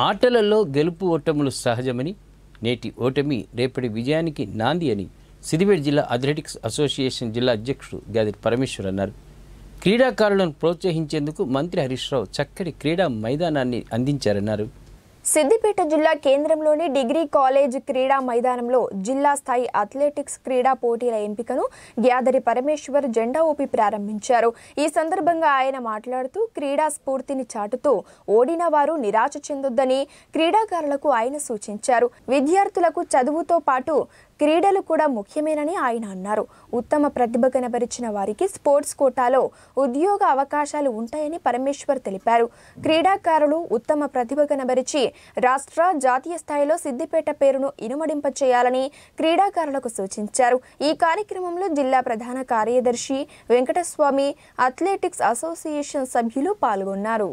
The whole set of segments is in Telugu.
ఆటలలో గెలుపు ఓటములు సహజమని నేటి ఓటమి రేపటి విజయానికి నాంది అని సిద్దిపేట జిల్లా అథ్లెటిక్స్ అసోసియేషన్ జిల్లా అధ్యక్షుడు గాదిరి పరమేశ్వర్ అన్నారు క్రీడాకారులను ప్రోత్సహించేందుకు మంత్రి హరీష్ రావు చక్కటి క్రీడా మైదానాన్ని అందించారన్నారు సిద్దిపేట జిల్లా కేంద్రంలోని డిగ్రీ కాలేజ్ క్రీడా మైదానంలో జిల్లా స్థాయి అథ్లెటిక్స్ క్రీడా పోటీల ఎంపికను గ్యాదరి పరమేశ్వర్ జెండా ఊపి ప్రారంభించారు ఈ సందర్భంగా ఆయన మాట్లాడుతూ క్రీడా స్ఫూర్తిని చాటుతూ ఓడిన వారు నిరాశ చెందొద్దని క్రీడాకారులకు ఆయన సూచించారు విద్యార్థులకు చదువుతో పాటు క్రీడలు కూడా ముఖ్యమేనని ఆయన అన్నారు ఉత్తమ ప్రతిభ కనబరిచిన వారికి స్పోర్ట్స్ కోటాలో ఉద్యోగ అవకాశాలు ఉంటాయని పరమేశ్వర్ తెలిపారు క్రీడాకారులు ఉత్తమ ప్రతిభ కనబరిచి రాష్ట్ర జాతీయ స్థాయిలో సిద్దిపేట పేరును ఇనుమడింప చేయాలని క్రీడాకారులకు సూచించారు ఈ కార్యక్రమంలో జిల్లా ప్రధాన కార్యదర్శి వెంకటస్వామి అథ్లెటిక్స్ అసోసియేషన్ సభ్యులు పాల్గొన్నారు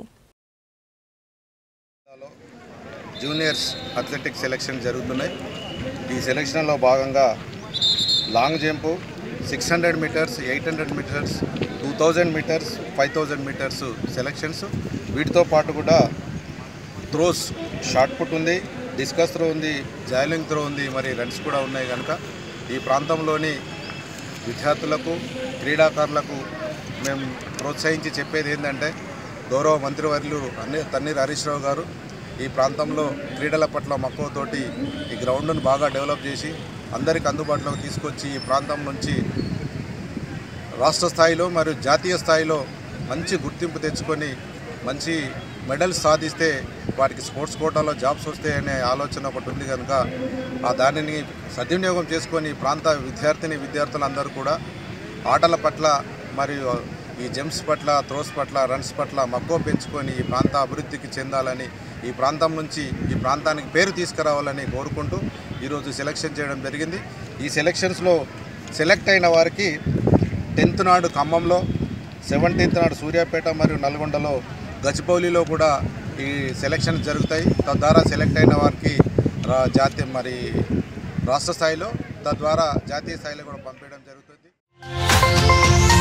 జూనియర్స్ అథ్లెటిక్స్ సెలక్షన్ జరుగుతున్నాయి ఈ సెలక్షన్లో భాగంగా long jump six hundred metres eight hundred metres two thousand metres five thousand metres selections వీటితో పాటు కూడా త్రోస్ షార్ట్ పుట్ ఉంది డిస్కస్ త్రో ఉంది జాయిలింగ్ త్రో ఉంది మరి రన్స్ కూడా ఉన్నాయి కనుక ఈ ప్రాంతంలోని విద్యార్థులకు క్రీడాకారులకు మేము ప్రోత్సహించి చెప్పేది ఏంటంటే గౌరవ మంత్రివర్యులు అన్ని తన్నీర్ హరీష్ రావు గారు ఈ ప్రాంతంలో క్రీడల పట్ల మక్కువతోటి ఈ గ్రౌండ్ను బాగా డెవలప్ చేసి అందరికి అందుబాటులోకి తీసుకొచ్చి ఈ ప్రాంతం నుంచి రాష్ట్ర స్థాయిలో మరియు జాతీయ స్థాయిలో మంచి గుర్తింపు తెచ్చుకొని మంచి మెడల్స్ సాధిస్తే వారికి స్పోర్ట్స్ కోటాలో జాబ్స్ వస్తాయనే ఆలోచన ఒకటి ఉంది కనుక ఆ దానిని సద్వినియోగం చేసుకొని ఈ ప్రాంత విద్యార్థిని విద్యార్థులందరూ కూడా ఆటల పట్ల మరియు ఈ జెమ్స్ పట్ల త్రోస్ పట్ల రన్స్ పట్ల మక్కువ పెంచుకొని ఈ ప్రాంత అభివృద్ధికి చెందాలని ఈ ప్రాంతం నుంచి ఈ ప్రాంతానికి పేరు తీసుకురావాలని కోరుకుంటూ ఈరోజు సెలక్షన్ చేయడం జరిగింది ఈ సెలక్షన్స్లో సెలెక్ట్ అయిన వారికి టెన్త్ నాడు ఖమ్మంలో సెవెంటీన్త్ నాడు సూర్యాపేట మరియు నల్గొండలో గచ్చిబౌలిలో కూడా ఈ సెలక్షన్ జరుగుతాయి తద్వారా సెలెక్ట్ అయిన వారికి రా- జాతీయ మరి రాష్ట్ర స్థాయిలో తద్వారా జాతీయ స్థాయిలో కూడా పంపించడం జరుగుతుంది